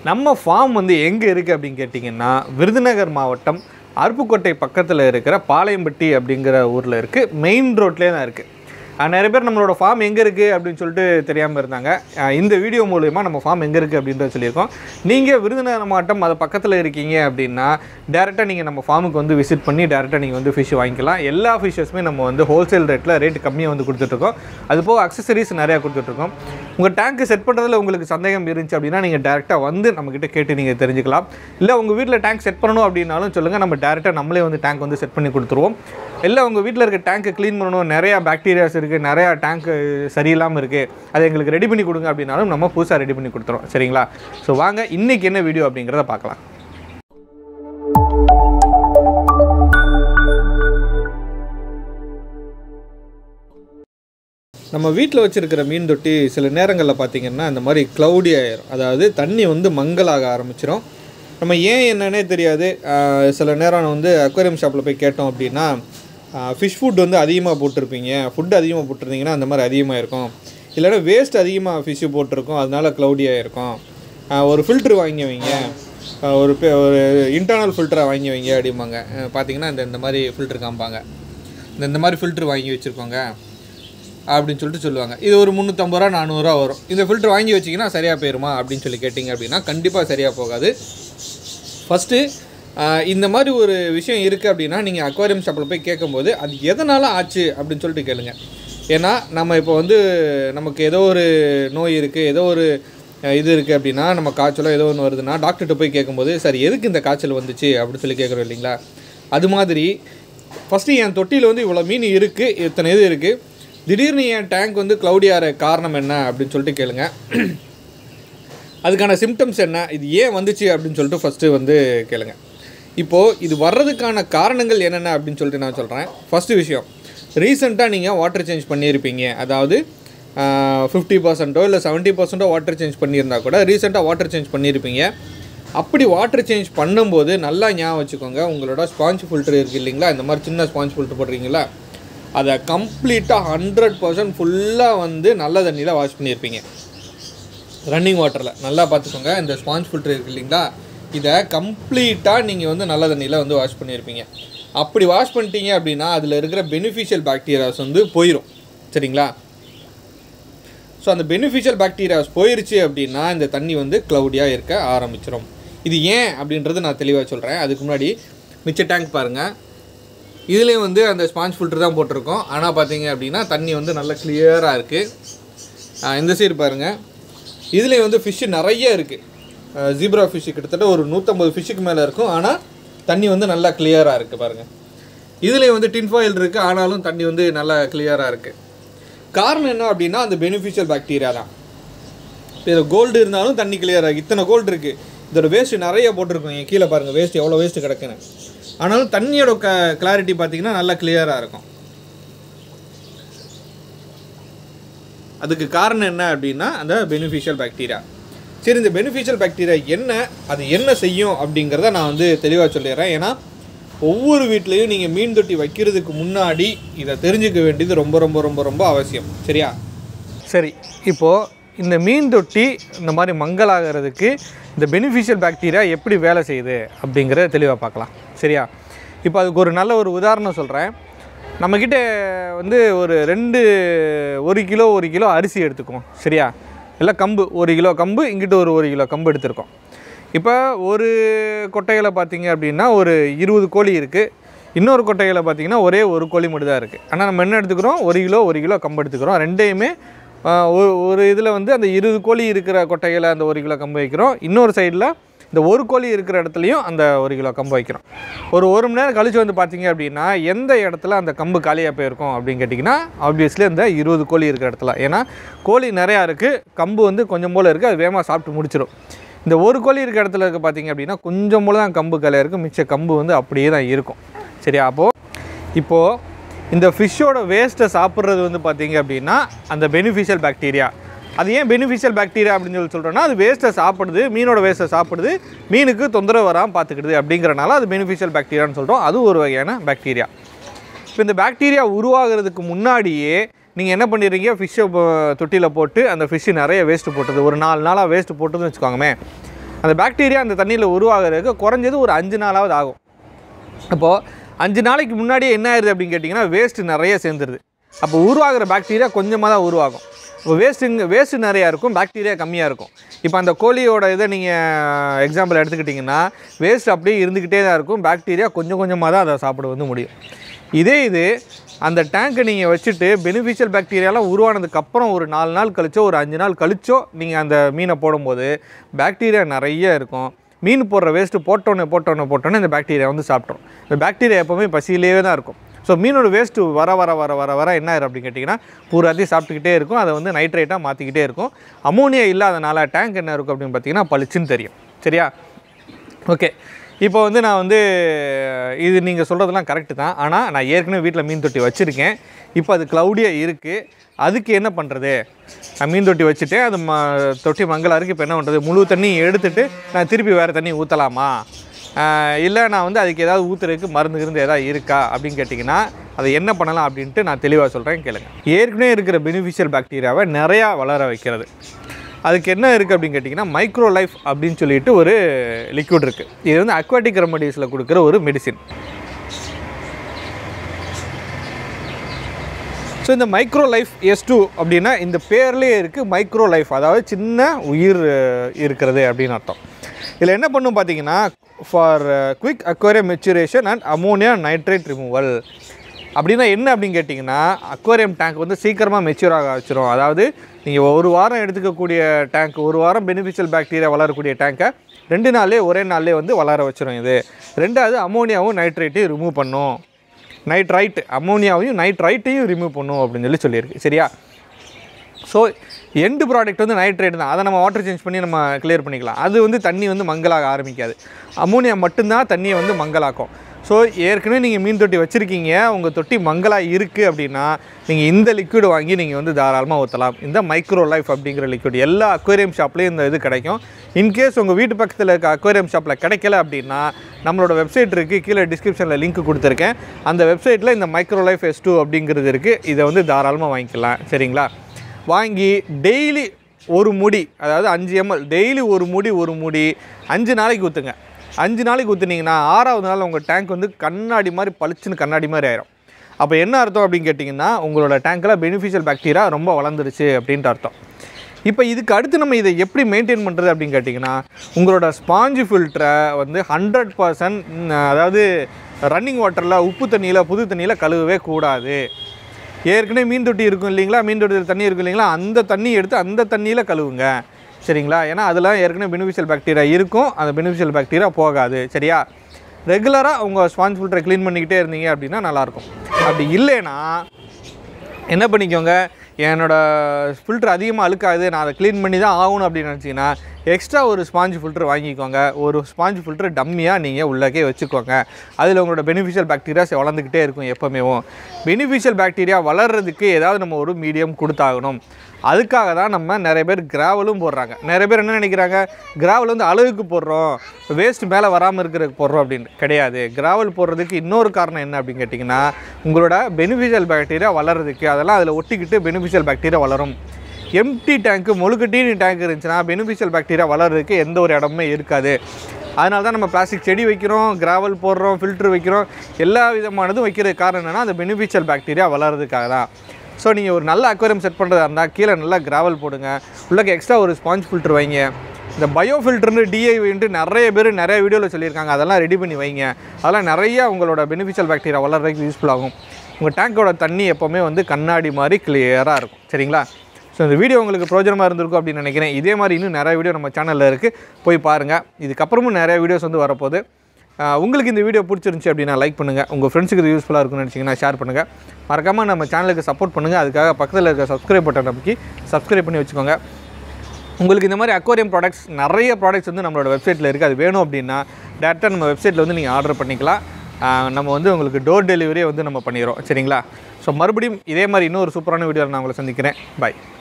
நம்ம ஃபார்ம் வந்து எங்கே இருக்குது அப்படின்னு கேட்டிங்கன்னா விருதுநகர் மாவட்டம் அருப்புக்கோட்டை பக்கத்தில் இருக்கிற பாளையம்பட்டி அப்படிங்கிற ஊரில் இருக்குது மெயின் ரோட்லேயே தான் இருக்குது அஹ் நிறைய பேர் நம்மளோட ஃபார்ம் எங்கே இருக்குது அப்படின்னு சொல்லிட்டு தெரியாமல் இருந்தாங்க அஹ் இந்த வீடியோ மூலயமா நம்ம ஃபார்ம் எங்கே இருக்குது அப்படின்றத சொல்லியிருக்கோம் நீங்கள் விருதுநகர் மாவட்டம் அது பக்கத்தில் இருக்கீங்க அப்படின்னா டேரெக்டாக நீங்கள் நம்ம ஃபார்முக்கு வந்து விசிட் பண்ணி டேரெக்டாக நீங்கள் வந்து ஃபிஷ் வாங்கிக்கலாம் எல்லா ஃபிஷ்ஷஸுமே நம்ம வந்து ஹோல்சேல் ரேட்டில் ரேட் கம்மியாக வந்து கொடுத்துட்ருக்கோம் அது போக அக்சசரிஸ் நிறையா கொடுத்துட்ருக்கோம் உங்கள் டேங்க்கு செட் பண்ணுறதுல உங்களுக்கு சந்தேகம் இருந்துச்சு அப்படின்னா நீங்கள் டேரெக்டாக வந்து நம்மக்கிட்ட கேட்டு நீங்கள் தெரிஞ்சுக்கலாம் இல்லை உங்கள் வீட்டில் டேங்க் செட் பண்ணணும் அப்படின்னாலும் சொல்லுங்கள் நம்ம டேரெக்டாக நம்மளே வந்து டேங்க் வந்து செட் பண்ணி கொடுத்துருவோம் இல்லை உங்கள் வீட்டில் இருக்க டேங்க்கை க்ளீன் பண்ணணும் நிறையா பாக்டீரியாஸ் இருக்குது நிறையா டேங்க்கு சரியில்லாமல் இருக்குது அதை எங்களுக்கு ரெடி பண்ணி கொடுங்க அப்படின்னாலும் நம்ம புதுசாக ரெடி பண்ணி கொடுத்துருவோம் சரிங்களா ஸோ வாங்க இன்றைக்கி என்ன வீடியோ அப்படிங்கிறத பார்க்கலாம் நம்ம வீட்டில் வச்சுருக்கிற மீன் தொட்டி சில நேரங்களில் பார்த்திங்கன்னா இந்த மாதிரி க்ளவுடி ஆயிரும் அதாவது தண்ணி வந்து மங்கலாக ஆரம்பிச்சிடும் நம்ம ஏன் என்னன்னே தெரியாது ஆஹ் சில நேரம் வந்து அக்வேரியம் ஷாப்பில் போய் கேட்டோம் அப்படின்னா ஃபிஷ் ஃபுட் வந்து அதிகமாக போட்டிருப்பீங்க ஃபுட் அதிகமாக போட்டிருந்தீங்கன்னா அந்த மாதிரி அதிகமாக இருக்கும் இல்லைன்னா வேஸ்ட் அதிகமாக ஃபிஷ்ஷு போட்டிருக்கோம் அதனால க்ளவுடி ஆகிருக்கும் ஒரு ஃபில்ட்ரு வாங்கி வைங்க ஆஹ் ஒரு பெ- ஒரு இன்டர்னல் ஃபில்டரை வாங்கி வைங்க அப்படிம்பாங்க ஆஹ் பார்த்தீங்கன்னா இந்த இந்த மாதிரி ஃபில்டர் காமிப்பாங்க இந்த இந்த மாதிரி ஃபில்ட்ரு வாங்கி வச்சுருக்கோங்க அப்படின்னு சொல்லிட்டு சொல்லுவாங்க இது ஒரு முந்நூற்றம்பது ரூபா நானூறுரூவா வரும் இந்த ஃபில்டர் வாங்கி வச்சிங்கன்னா சரியாக போயிருமா அப்படின்னு சொல்லி கேட்டிங்க அப்படின்னா கண்டிப்பாக சரியாக போகாது ஃபஸ்ட்டு இந்த மாதிரி ஒரு விஷயம் இருக்குது அப்படின்னா நீங்கள் அக்வாரியம் ஷாப்பில் போய் கேட்கும்போது அது எதனால் ஆச்சு அப்படின்னு சொல்லிட்டு கேளுங்க ஏன்னா நம்ம இப்போ வந்து நமக்கு ஏதோ ஒரு நோய் இருக்குது ஏதோ ஒரு அஹ், இது இருக்குது அப்படின்னா நம்ம காய்ச்சலோ ஏதோ ஒன்று வருதுன்னா டாக்டர்கிட்ட போய் கேட்கும்போது சார் எதுக்கு இந்த காய்ச்சல் வந்துச்சு அப்படின்னு சொல்லி கேட்குறோம் இல்லைங்களா அது மாதிரி ஃபஸ்ட்டு என் தொட்டியில் வந்து இவ்வளோ மீன் இருக்குது இத்தனை இது இருக்குது திடீர்னு என் டேங்க் வந்து cloudy ஆகிற காரணம் என்ன அப்படின்னு சொல்லிட்டு கேளுங்க அதுக்கான சிம்டம்ஸ் என்ன இது ஏன் வந்துச்சு அப்படின்னு சொல்லிட்டு ஃபஸ்ட்டு வந்து கேளுங்க இப்போது இது வர்றதுக்கான காரணங்கள் என்னென்ன அப்படின்னு சொல்லிட்டு நான் சொல்கிறேன் ஃபஸ்ட்டு விஷயம் ரீசெண்டாக நீங்கள் வாட்டர் சேஞ்ச் பண்ணியிருப்பீங்க அதாவது ஃபிஃப்டி பர்சன்ட்டோ இல்லை செவன்ட்டி பர்சன்ட்டோ வாட்டர் சேஞ்ச் பண்ணியிருந்தா கூட ரீசெண்டாக வாட்டர் சேஞ்ச் பண்ணியிருப்பீங்க அப்படி வாட்டர் சேஞ்ச் பண்ணும்போது நல்லா ஞாபகம் வச்சுக்கோங்க உங்களோட ஸ்பாஞ்ச் ஃபில்டர் இருக்குது இல்லைங்களா இந்த மாதிரி சின்ன ஸ்பாஞ்ச் ஃபில்டர் போடுறீங்களா அதை கம்ப்ளீட்டாக ஹண்ட்ரட் பர்சன்ட் ஃபுல்லாக வந்து நல்ல தண்ணியில் வாஷ் பண்ணியிருப்பீங்க ரன்னிங் வாட்டரில் நல்லா பார்த்துக்கோங்க இந்த ஸ்பாஞ்ச் ஃபில்டர் இருக்கு இல்லைங்களா இதை கம்ப்ளீட்டாக நீங்கள் வந்து நல்ல தண்ணியில் வந்து வாஷ் பண்ணியிருப்பீங்க அப்படி வாஷ் பண்ணிட்டீங்க அப்படின்னா அதில் இருக்கிற பெனிஃபிஷியல் பாக்டீரியாஸ் வந்து போயிடும் சரிங்களா ஸோ அந்த பெனிஃபிஷியல் பாக்டீரியாஸ் போயிருச்சு அப்படின்னா இந்த தண்ணி வந்து க்ளவுடியாக இருக்க ஆரம்பிச்சிடும் இது ஏன் அப்படின்றது நான் தெளிவாக சொல்கிறேன் அதுக்கு முன்னாடி மிச்ச டேங்க் பாருங்கள் இதுலேயும் வந்து அந்த ஸ்பாஞ்ச் ஃபில்டர் தான் போட்டிருக்கோம் ஆனால் பார்த்தீங்க அப்படின்னா தண்ணி வந்து நல்லா கிளியராக இருக்குது இந்த சைடு பாருங்கள் இதுலேயும் வந்து ஃபிஷ்ஷு நிறைய இருக்குது ஜீப்ரா ஃபிஷ்ஷு கிட்டத்தட்ட ஒரு நூற்றம்பது ஃபிஷ்ஷுக்கு மேலே இருக்கும் ஆனால் தண்ணி வந்து நல்லா கிளியராக இருக்குது பாருங்கள் இதுலேயும் வந்து டின் ஃபாயில் இருக்குது ஆனாலும் தண்ணி வந்து நல்லா கிளியராக இருக்குது காரணம் என்ன அப்படின்னா அந்த பெனிஃபிஷியல் பாக்டீரியா தான் இப்போ இதில் கோல்டு இருந்தாலும் தண்ணி கிளியராக இத்தனை கோல்டு இருக்குது இதோட வேஸ்ட் நிறைய போட்டிருக்கோம் என் கீழே பாருங்கள் வேஸ்ட் எவ்வளோ வேஸ்ட் கிடக்குன்னு ஆனாலும் தண்ணியோட க கிளாரிட்டி பார்த்தீங்கன்னா நல்லா கிளியராக இருக்கும் அதுக்கு காரணம் என்ன அப்படின்னா அந்த பெனிஃபிஷியல் பாக்டீரியா சரி இந்த பெனிஃபிஷியல் பாக்டீரியா என்ன அது என்ன செய்யும் அப்படிங்கிறத நான் வந்து தெளிவாக சொல்லிடுறேன் ஏன்னா ஒவ்வொரு வீட்லேயும் நீங்கள் மீன் தொட்டி வைக்கிறதுக்கு முன்னாடி இதை தெரிஞ்சுக்க வேண்டியது ரொம்ப ரொம்ப ரொம்ப ரொம்ப அவசியம் சரியா சரி இப்போது இந்த மீன் தொட்டி இந்த மாதிரி மங்கலாகிறதுக்கு இந்த பெனிஃபிஷியல் பாக்டீரியா எப்படி வேலை செய்யுது அப்படிங்கிறத தெளிவாக பார்க்கலாம் சரியா இப்போ அதுக்கு ஒரு நல்ல ஒரு உதாரணம் சொல்கிறேன் நம்மக்கிட்ட வந்து ஒரு ரெண்டு ஒரு கிலோ ஒரு கிலோ அரிசி எடுத்துக்குவோம் சரியா இல்லை கம்பு ஒரு கிலோ கம்பு இங்கிட்ட ஒரு ஒரு கிலோ கம்பு எடுத்திருக்கோம் இப்போ ஒரு கொட்டையில் பார்த்தீங்க அப்படின்னா ஒரு இருபது கோழி இருக்குது இன்னொரு கொட்டையில் பார்த்தீங்கன்னா ஒரே ஒரு கோழி மட்டும் தான் இருக்குது ஆனால் நம்ம என்ன எடுத்துக்கிறோம் ஒரு கிலோ ஒரு கிலோ கம்பு எடுத்துக்கிறோம் ரெண்டையுமே ஆஹ், ஒரு ஒரு இதில் வந்து அந்த இருபது கோழி இருக்கிற கொட்டையில் அந்த ஒரு கிலோ கம்பு வைக்கிறோம் இன்னொரு சைடில் இந்த ஒரு கோழி இருக்கிற இடத்துலையும் அந்த ஒரு கிலோ கம்பு வைக்கிறோம் ஒரு ஒரு மணி நேரம் கழிச்சு வந்து பார்த்தீங்க அப்படின்னா எந்த இடத்துல அந்த கம்பு காலியாக போயிருக்கும் அப்படின்னு கேட்டிங்கன்னா ஆப்வியஸ்லி இந்த இருபது கோழி இருக்கிற இடத்துல ஏன்னா கோழி நிறையா இருக்குது கம்பு வந்து கொஞ்சம் போல் இருக்குது அது வேகமாக சாப்பிட்டு முடிச்சிடும் இந்த ஒரு கோழி இருக்க இடத்துல இருக்க பார்த்தீங்க அப்படின்னா கொஞ்சம் போல தான் கம்பு காலியாக இருக்கும் மிச்ச கம்பு வந்து அப்படியே தான் இருக்கும் சரியா அப்போது இப்போது இந்த ஃபிஷ்ஷோட வேஸ்ட்டை சாப்பிட்றது வந்து பார்த்தீங்க அப்படின்னா அந்த பெனிஃபிஷியல் பாக்டீரியா அது ஏன் பெனிஃபிஷியல் பாக்டீரியா அப்படின்னு சொல்லி சொல்கிறோன்னா அது வேஸ்ட்டை சாப்பிடுது மீனோட வேஸ்ட்டை சாப்பிடுது மீனுக்கு தொந்தரவு வராமல் பார்த்துக்கிடுது அப்படிங்கிறனால அது பெனிஃபிஷியல் பாக்டீரியான்னு சொல்கிறோம் அது ஒரு வகையான பாக்டீரியா இப்போ இந்த பாக்டீரியா உருவாகிறதுக்கு முன்னாடியே நீங்கள் என்ன பண்ணிடுறீங்க ஃபிஷ்ஷை தொட்டியில் போட்டு அந்த ஃபிஷ்ஷு நிறைய வேஸ்ட்டு போட்டது ஒரு நாலு நாளாக வேஸ்ட்டு போட்டதுன்னு வச்சுக்கோங்கமே அந்த பாக்டீரியா அந்த தண்ணியில் உருவாகிறதுக்கு குறைஞ்சது ஒரு அஞ்சு நாளாவது ஆகும் அப்போது அஞ்சு நாளைக்கு முன்னாடியே என்ன ஆயிருது அப்படின்னு கேட்டிங்கன்னா வேஸ்ட்டு நிறைய சேர்ந்துருது அப்போ உருவாகிற பாக்டீரியா கொஞ்சமாக தான் உருவாகும் இப்போ வேஸ்ட்டுங்க வேஸ்ட்டு நிறையா இருக்கும் பாக்டீரியா கம்மியாக இருக்கும் இப்போ அந்த கோழியோட இதை நீங்கள் எக்ஸாம்பிள் எடுத்துக்கிட்டிங்கன்னா வேஸ்ட் அப்படியே இருந்துக்கிட்டே தான் இருக்கும் பாக்டீரியா கொஞ்சம் கொஞ்சமாக தான் அதை சாப்பிட வந்து முடியும் இதே இது அந்த டேங்கை நீங்கள் வச்சுட்டு பெனிஃபிஷியல் பாக்டீரியாலாம் உருவானதுக்கப்புறம் ஒரு நாலு நாள் கழிச்சோ ஒரு அஞ்சு நாள் கழிச்சோ நீங்கள் அந்த மீனை போடும்போது பாக்டீரியா நிறைய இருக்கும் மீன் போடுற வேஸ்ட்டு போட்டோன்னே போட்டோன்னே போட்டோன்னே இந்த பாக்டீரியா வந்து சாப்பிட்ரும் இந்த பாக்டீரியா எப்போவுமே பசியிலேயே தான் இருக்கும் ஸோ மீனோட வேஸ்ட்டு வர வர வர வர வர என்ன ஆயிரும் அப்படின்னு கேட்டிங்கன்னா பூராத்தையும் சாப்பிட்டுக்கிட்டே இருக்கும் அதை வந்து நைட்ரேட்டாக மாற்றிக்கிட்டே இருக்கும் அமோனியா இல்லாதனால டேங்க் என்ன இருக்கும் அப்படின்னு பார்த்தீங்கன்னா பளிச்சுன்னு தெரியும் சரியா ஓகே இப்போ வந்து நான் வந்து இது நீங்கள் சொல்கிறதெல்லாம் கரெக்டு தான் ஆனால் நான் ஏற்கனவே வீட்டில் மீன் தொட்டி வச்சுருக்கேன் இப்போ அது க்ளவுடியாக இருக்குது அதுக்கு என்ன பண்ணுறது நான் மீன் தொட்டி வச்சுட்டேன் அது ம தொட்டி மங்கலாக இருக்குது இப்போ என்ன பண்ணுறது முழு தண்ணி எடுத்துட்டு நான் திருப்பி வேறு தண்ணி ஊற்றலாமா இல்லை நான் வந்து அதுக்கு ஏதாவது ஊற்றுறதுக்கு மருந்து இருந்து ஏதாவது இருக்கா அப்படின்னு கேட்டிங்கன்னா அதை என்ன பண்ணலாம் அப்படின்ட்டு நான் தெளிவாக சொல்கிறேன் கேளுங்க ஏற்கனவே இருக்கிற பெனிஃபிஷியல் பாக்டீரியாவை நிறையா வளர வைக்கிறது அதுக்கு என்ன இருக்குது அப்படின்னு கேட்டிங்கன்னா மைக்ரோ லைஃப் அப்படின்னு சொல்லிட்டு ஒரு லிக்விட் இருக்குது இது வந்து அக்வாட்டிக் ரெமடிஸில் கொடுக்குற ஒரு மெடிசின் ஸோ இந்த மைக்ரோ லைஃப் எஸ் டூ அப்படின்னா இந்த பேர்லேயே இருக்குது மைக்ரோ லைஃப் அதாவது சின்ன உயிர் அஹ், இருக்கிறது அப்படின்னு அர்த்தம் இதில் என்ன பண்ணும் பார்த்தீங்கன்னா for quick aquarium maturation and ammonia nitrate removal அப்படின்னா என்ன அப்படின்னு கேட்டிங்கன்னா அக்வேரியம் டேங்க் வந்து சீக்கிரமாக மெச்சூர் ஆக வச்சிரும் அதாவது நீங்கள் ஒரு வாரம் எடுத்துக்கக்கூடிய டேங்க் ஒரு வாரம் பெனிஃபிஷியல் பாக்டீரியா வளரக்கூடிய டேங்கை ரெண்டு நாள்லேயே ஒரே நாள்லேயே வந்து வளர வச்சிரும் இது ரெண்டாவது அமோனியாவும் நைட்ரேட்டையும் ரிமூவ் பண்ணும் நைட்ரைட் அமோனியாவையும் நைட்ரைட்டையும் ரிமூவ் பண்ணும் அப்படின்னு சொல்லி சொல்லியிருக்கு சரியா ஸோ எண்டு ப்ராடக்ட் வந்து நைட்ரேட் தான் அதை நம்ம வாட்டர் சேஞ்ச் பண்ணி நம்ம கிளியர் பண்ணிக்கலாம் அது வந்து தண்ணி வந்து மங்கலாக ஆரம்பிக்காது அமோனியா மட்டும்தான் தண்ணியை வந்து மங்கலாக்கும் ஸோ ஏற்கனவே நீங்கள் மீன் தொட்டி வச்சுருக்கீங்க உங்கள் தொட்டி மங்கலாக இருக்குது அப்படின்னா நீங்கள் இந்த லிக்விட் வாங்கி நீங்கள் வந்து தாராளமாக ஊற்றலாம் இந்த மைக்ரோ லைஃப் அப்படிங்கிற லிக்விட் எல்லா அக்வேரியம் ஷாப்லேயும் இந்த இது கிடைக்கும் இன்கேஸ் உங்கள் வீட்டு பக்கத்தில் இருக்க அக்வேரியம் ஷாப்பில் கிடைக்கல அப்படின்னா நம்மளோட வெப்சைட் இருக்குது கீழே டிஸ்கிரிப்ஷனில் லிங்க் கொடுத்துருக்கேன் அந்த வெப்சைட்டில் இந்த மைக்ரோ லைஃப் எஸ் டூ அப்படிங்கிறது இருக்குது இதை வந்து தாராளமாக வாங்கிக்கலாம் சரிங்களா வாங்கி டெய்லி ஒரு முடி அதாவது அஞ்சு எம்எல் டெய்லி ஒரு முடி ஒரு முடி அஞ்சு நாளைக்கு ஊற்றுங்க அஞ்சு நாளைக்கு ஊற்றுனீங்கன்னா ஆறாவது நாள் உங்கள் டேங்க் வந்து கண்ணாடி மாதிரி பளிச்சுன்னு கண்ணாடி மாதிரி ஆயிரும் அப்போ என்ன அர்த்தம் அப்படின்னு கேட்டிங்கன்னா உங்களோட டேங்க்கில் பெனிஃபிஷியல் பாக்டீரியா ரொம்ப வளர்ந்துருச்சு அப்படின்ட்டு அர்த்தம் இப்போ இதுக்கு அடுத்து நம்ம இதை எப்படி மெயின்டைன் பண்ணுறது அப்படின்னு கேட்டிங்கன்னா உங்களோட ஸ்பாஞ்சு ஃபில்டரை வந்து ஹண்ட்ரட் பர்சன்ட் அதாவது ரன்னிங் வாட்டரில் உப்பு தண்ணியில் புது தண்ணியில் கழுவவே கூடாது ஏற்கனவே மீன் தொட்டி இருக்கும் இல்லைங்களா மீன் தொட்டியில் தண்ணி இருக்கும் இல்லைங்களா அந்த தண்ணி எடுத்து அந்த தண்ணியில் கழுவுங்க சரிங்களா ஏன்னா அதெல்லாம் ஏற்கனவே பெனிஃபிஷியல் பாக்டீரியா இருக்கும் அந்த பெனிஃபிஷியல் பாக்டீரியா போகாது சரியா ரெகுலராக உங்கள் ஸ்பாஞ்ச் ஃபில்டரை க்ளீன் பண்ணிக்கிட்டே இருந்தீங்க அப்படின்னா நல்லாயிருக்கும் அப்படி இல்லைன்னா என்ன பண்ணிக்கோங்க என்னோட ஃபில்டர் அதிகமாக அழுக்காது நான் அதை க்ளீன் பண்ணி தான் ஆகணும் அப்படின்னு நினச்சிங்கன்னா எக்ஸ்ட்ரா ஒரு ஸ்பாஞ்ச் ஃபில்டர் வாங்கிக்கோங்க ஒரு ஸ்பாஞ்ச் ஃபில்டர் டம்மியாக நீங்கள் உள்ளக்கே வச்சுக்கோங்க அதில் உங்களோட பெனிஃபிஷியல் பாக்டீரியாஸ் வளர்ந்துக்கிட்டே இருக்கும் எப்போமேவும் பெனிஃபிஷியல் பாக்டீரியா வளர்கிறதுக்கு ஏதாவது நம்ம ஒரு மீடியம் கொடுத்தாகணும் அதுக்காக தான் நம்ம நிறைய பேர் கிராவலும் போடுறாங்க நிறைய பேர் என்ன நினைக்கிறாங்க கிராவல் வந்து அளவுக்கு போடுறோம் வேஸ்ட் மேலே வராமல் இருக்கிறதுக்கு போடுறோம் அப்படின்னு கிடையாது கிராவல் போடுறதுக்கு இன்னொரு காரணம் என்ன அப்படின்னு கேட்டிங்கன்னா உங்களோட பெனிஃபிஷியல் பாக்டீரியா வளர்கிறதுக்கு அதெல்லாம் அதில் ஒட்டிக்கிட்டு பெனிஃபிஷியல் பாக்டீரியா வளரும் எம்டி டேங்க்கு முழுக்கட்டின்னு டேங்க் இருந்துச்சுன்னா பெனிஃபிஷியல் பாக்டீரியா வளர்கிறதுக்கு எந்த ஒரு இடமுமே இருக்காது அதனால தான் நம்ம பிளாஸ்டிக் செடி வைக்கிறோம் கிராவல் போடுறோம் ஃபில்டர் வைக்கிறோம் எல்லா விதமானதும் வைக்கிறதுக்கு காரணம் என்னென்னா அந்த பெனிஃபிஷியல் பாக்டீரியா வளர்கிறதுக்காக தான் ஸோ நீங்கள் ஒரு நல்ல அக்வேரியம் செட் பண்ணுறதா இருந்தால் கீழே நல்லா கிராவல் போடுங்க உள்ளக்கு எக்ஸ்ட்ரா ஒரு ஸ்பாஞ்ச் ஃபில்டர் வைங்க இந்த பயோ ஃபில்டர்னு டிஐவின்ட்டு நிறைய பேர் நிறைய வீடியோவில் சொல்லியிருக்காங்க அதெல்லாம் ரெடி பண்ணி வைங்க அதெல்லாம் நிறைய உங்களோட பெனிஃபிஷியல் பாக்டீரியா வளர்றதுக்கு யூஸ்ஃபுல் ஆகும் உங்கள் டேங்கோட தண்ணி எப்போவுமே வந்து கண்ணாடி மாதிரி கிளியராக இருக்கும் சரிங்களா ஸோ இந்த வீடியோ உங்களுக்கு பிரோஜனமாக இருந்திருக்கும் அப்படின்னு நினைக்கிறேன் இதே மாதிரி இன்னும் நிறைய வீடியோ நம்ம சேனலில் இருக்குது போய் பாருங்கள் இதுக்கப்புறமும் நிறைய வீடியோஸ் வந்து வரப்போகுது ஆஹ் உங்களுக்கு இந்த வீடியோ பிடிச்சிருந்துச்சி அப்படின்னா லைக் பண்ணுங்கள் உங்கள் ஃப்ரெண்ட்ஸுக்கு இது யூஸ்ஃபுல்லாக இருக்கும்னு நினச்சிங்கன்னா ஷேர் பண்ணுங்கள் மறக்காமல் நம்ம சேனலுக்கு சப்போர்ட் பண்ணுங்கள் அதுக்காக பக்கத்தில் இருக்க சப்ஸ்கிரைப் பட்டன் நமக்கு சப்ஸ்கிரைப் பண்ணி வச்சுக்கோங்க உங்களுக்கு இந்த மாதிரி அக்வாரியம் ப்ராடக்ட்ஸ் நிறைய ப்ராடக்ட்ஸ் வந்து நம்மளோட வெப்சைட்டில் இருக்குது அது வேணும் அப்படின்னா டேரெக்டாக நம்ம வெப்சைட்டில் வந்து நீங்கள் ஆர்டர் பண்ணிக்கலாம் ஆஹ் நம்ம வந்து உங்களுக்கு டோர் டெலிவரியே வந்து நம்ம பண்ணிடுறோம் சரிங்களா ஸோ மறுபடியும் இதே மாதிரி இன்னொரு சூப்பரான வீடியோவில் நான் உங்களை சந்திக்கிறேன் பை